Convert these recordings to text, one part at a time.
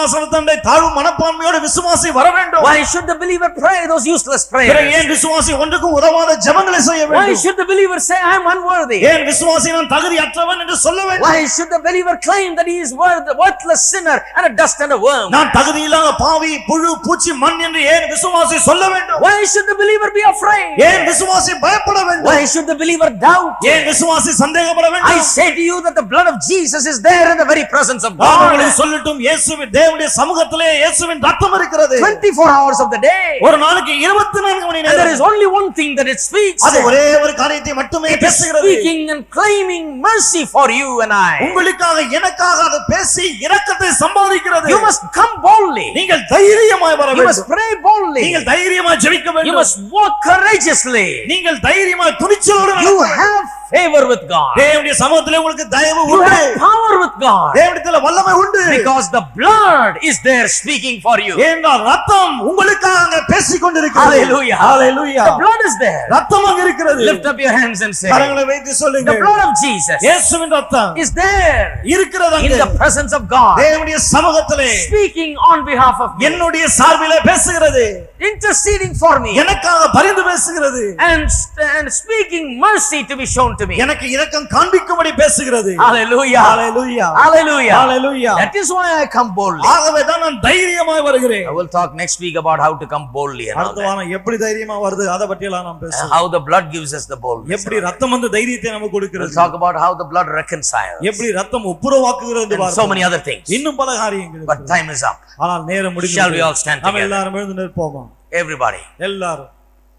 தந்தை தாழ்வு மனப்பான்மையோட விசுவாசி வர வேண்டும் Why should the believer pray those useless பிறகு prayers? ஏன் விசுவாசி ஒன்றுக்கும் உதவாத ஜெபங்களை செய்ய Why வேண்டும் should the believer say, I am unworthy? ஏன் விசுவாசி நான் தகுதியற்றவன் என்று சொல்ல வேண்டும் Why should the believer claim that he is worth, worthless sinner and a dust and a worm? நான் தகுதியில்லாத பாவி புழு பூச்சி மண் என்று ஏன் விசுவாசி சொல்ல வேண்டும் Why should the believer be afraid? ஏன் விசுவாசி பயப்பட வேண்டும் Why should the believer doubt? ஏன் விசுவாசி சந்தேகப்பட I வேண்டும் say to you that the blood of Jesus is there in the very presence of நான் God. உங்களுக்கு சொல்லட்டும் இயேசுவின் தேவனுடைய சமூகத்திலே இயேசுவின் ரத்தம் இருக்கிறது 24 hours of the day. ஒரு நாளைக்கு இருபத்தி நான்கு மணி And there நேரம் is only one thing that it speaks. அது ஒரே ஒரு காரியத்தை மட்டுமே It is பேசுகிறது speaking and claiming mercy for you and I. உங்களுக்காக எனக்காக அது பேசி இரக்கத்தை சம்பாதிக்கிறது You must come boldly. நீங்கள் தைரியமாய் வர You must வேண்டும் pray boldly. நீங்கள் தைரியமாய் ஜெபிக்க You வேண்டும் must walk courageously. நீங்கள் தைரியமாய் துணிச்சலோடு You நடக்க வேண்டும். have favor with God. தேவனுடைய சமூகத்திலே உங்களுக்கு தயவு You உண்டு have power with God. தேவனிடத்துல வல்லமை உண்டு Because the blood is there speaking for you. ஏனென்றால் ரத்தம் உங்களுக்காக அங்க பேசிக் கொண்டிருக்கிறது Hallelujah. Hallelujah. The blood is there. ரத்தம் அங்க இருக்கிறது Lift up your hands and say, கரங்களை வைத்து சொல்லுங்க The blood of Jesus இயேசுவின் ரத்தம் is there இருக்கிறது in அங்க the presence of God, தேவனுடைய சமூகத்திலே speaking on behalf of me, என்னுடைய சார்பிலே பேசுகிறது interceding for me, எனக்காக பரிந்து பேசுகிறது and, and speaking mercy to be shown to me. எனக்கு இரக்கம் காண்பிக்கும்படி பேசுகிறது Hallelujah. Hallelujah. Hallelujah. Hallelujah. That is why I come boldly. ஆகவே தான் நான் தைரியமாய் வருகிறேன் I will talk next week about how to come boldly and all அடுத்த that. வாரம் எப்படி தைரியமா வருது அதை பற்றி எல்லாம் நாம் And பேசுவோம் how the blood gives us the boldness. எப்படி ரத்தம் வந்து தைரியத்தை நமக்கு We'll கொடுக்கிறது talk about how the blood reconciles. எப்படி ரத்தம் ஒப்புரவாக்குகிறது என்று And so பார்ப்போம். many other things. இன்னும் பல காரியங்கள் But இருக்கிறது. time is up. ஆனால் நேரம் முடிந்து Shall we all stand நாம் together? எல்லாரும் எழுந்து நிற்போமா Everybody, எல்லாரும்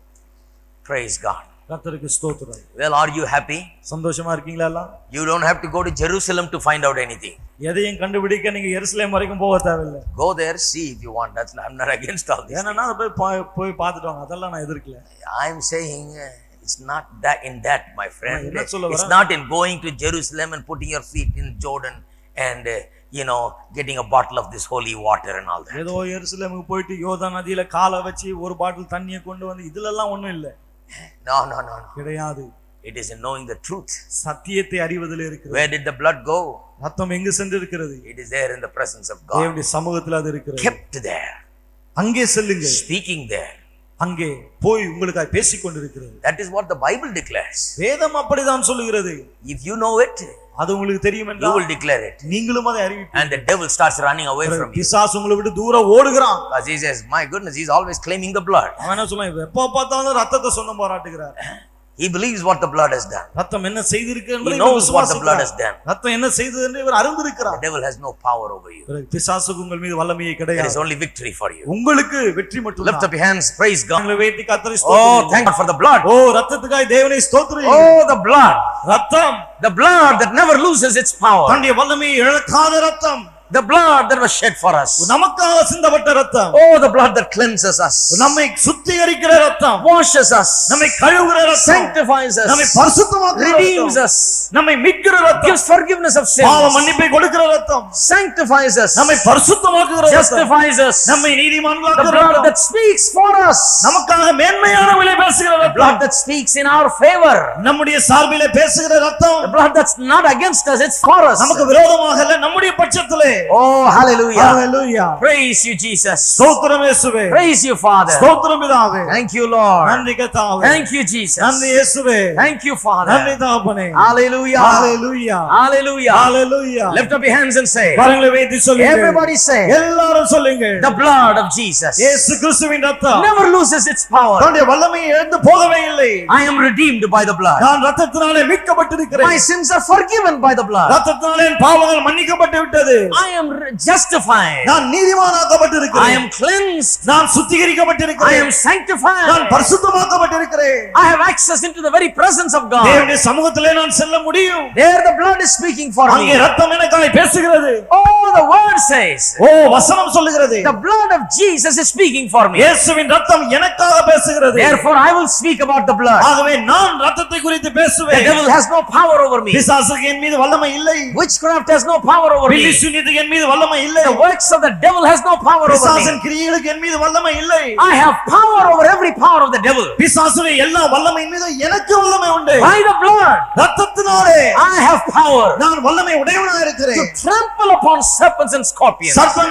praise God. கர்த்தருக்கு ஸ்தோத்திரம் Well, are you happy? சந்தோஷமா இருக்கீங்களா எல்லாம் You don't have to go to Jerusalem to find out anything. எதையும் கண்டுபிடிக்க நீங்க எருசலேம் வரைக்கும் போக தேவையில்லை Go there, see if you want. That's I'm not against all this. ஏன்னா அதை போய் பா- போய் பார்த்துட்டு வாங்க அதெல்லாம் நான் எதிர்க்கல I'm saying uh, it's not that in that, my friend. நான் என்ன சொல்ல It's வரேன்? not in going to Jerusalem and putting your feet in Jordan and uh, you know getting a bottle of this holy water and all that. ஏதோ எருசலேமுக்கு போயிட்டு யோதா நதியில காலை வச்சு ஒரு பாட்டில் தண்ணியை கொண்டு வந்து இதுல எல்லாம் ஒண்ணும் இல்ல No, no, no, no. கிடையாது It is in knowing the truth. சத்தியத்தை அறிவதில் இருக்கிறது Where did the blood go? ரத்தம் எங்கு சென்றிருக்கிறது It is there in the presence of God. தேவனுடைய சமூகத்தில் அது இருக்கிறது Kept there, அங்கே செல்லுங்க speaking there. அங்கே போய் உங்களுக்காக பேசிக் கொண்டிருக்கிறது That is what the Bible declares. வேதம் அப்படிதான் சொல்லுகிறது If you know it, அது உங்களுக்கு தெரியும் you என்றால் will declare it. நீங்களும் அதை அறிவிப்பீங்க And the devil starts running away from you. பிசாசு உங்களை விட்டு தூரம் ஓடுகிறான் Because he says, My goodness, he's always claiming the blood. அவன் என்ன சொல்லுவான் எப்ப பார்த்தாலும் ரத்தத்தை சொந்தம் போராட்டுகிறார் He believes what the blood has done. ரத்தம் என்ன செய்திருக்கு He என்பதை knows இவர் what the blood has விசுவாசிக்கிறார். done. ரத்தம் என்ன செய்தது என்று இவர் அறிந்திருக்கிறார் The devil has no power over you. பிறகு பிசாசுக்கு உங்கள் மீது வல்லமையே There is கிடையாது only victory for you. உங்களுக்கு வெற்றி மட்டும் Lift up your hands, praise God. வேட்டி கத்தரை Oh, thank God for the blood. ஓ ரத்தத்துக்காய் தேவனை ஸ்தோத்திரி Oh, the blood. ரத்தம் The blood that never loses its power. தன்னுடைய வல்லமையை இழக்காத ரத்தம் The blood that was shed for us. நமக்காக சிந்தப்பட்ட ரத்தம் Oh, the blood that cleanses us, நம்மை சுத்திகரிக்கிற ரத்தம் washes us, நம்மை கழுவுகிற ரத்தம் sanctifies நம்மை us, பரிசுத்தமாக்குற redeems ரத்தம் us, நம்மை மீட்கிற ரத்தம் gives forgiveness of பாவ sins, மன்னிப்பை கொடுக்கிற ரத்தம் sanctifies us, நம்மை பரிசுத்தமாக்குகிற ரத்தம் justifies us. நம்மை The நீதிமான்களாக்குற blood ரத்தம் that speaks for us, நமக்காக மேன்மையான விலை பேசுகிற the ரத்தம் blood that speaks in our favor, நம்முடைய சார்பிலே பேசுகிற ரத்தம் the blood that's not against us, it's for us. நமக்கு விரோதமாக இல்ல நம்முடைய பட்சத்திலே Oh, hallelujah. Hallelujah Praise you, Jesus. ஸ்தோத்திரம் இயேசுவே Praise you, Father. ஸ்தோத்திரம் பிதாவே Thank you, Lord. நன்றி கர்த்தாவே Thank you, Jesus. நன்றி இயேசுவே Thank you, நன்றி Father. தகப்பனே Hallelujah. Hallelujah Hallelujah. Hallelujah Lift up your hands and say, கரங்களை வைத்து சொல்லுங்க Everybody say, எல்லாரும் சொல்லுங்க the blood of Jesus இயேசு கிறிஸ்துவின் ரத்தம் never loses its power. தன்னுடைய வல்லமையை இழந்து போகவே இல்லை I am redeemed by the blood. நான் ரத்தத்தினாலே My மீட்கப்பட்டிருக்கிறேன் sins are forgiven by the blood. ரத்தத்தினாலே என் பாவங்கள் மன்னிக்கப்பட்டு விட்டது I am re- justified. நான் I நீதிமானாக்கப்பட்டிருக்கிறேன் am cleansed. நான் I சுத்திகரிக்கப்பட்டிருக்கிறேன் am நான் sanctified. பரிசுத்தமாக்கப்பட்டிருக்கிறேன் I have access into the very presence of God. தேவனுடைய சமூகத்திலே நான் செல்ல முடியும் There the blood is speaking for அங்கே me. ரத்தம் எனக்காய் பேசுகிறது Oh, the word says, ஓ வசனம் சொல்லுகிறது the blood of Jesus is speaking for me. இயேசுவின் ரத்தம் எனக்காக பேசுகிறது Therefore, I will speak about the blood. ஆகவே நான் ரத்தத்தை குறித்து The பேசுவேன் devil has no power over me. பிசாசுக்கு என் மீது வல்லமை இல்லை Witchcraft has no power over Billy me. சுனியத்துக்கு என் மீது வல்லமை இல்லை The works of the devil has no power over me. பிசாசின் கிரியைகளுக்கு என் மீது வல்லமை இல்லை I have power over every power of the devil. பிசாசுடைய எல்லா வல்லமையின் மீது எனக்கு வல்லமை உண்டு By the blood, ரத்தத்தினாலே I have power நான் வல்லமை உடையவனாக இருக்கிறேன் to trample upon serpents and scorpions. சர்ப்பங்கள்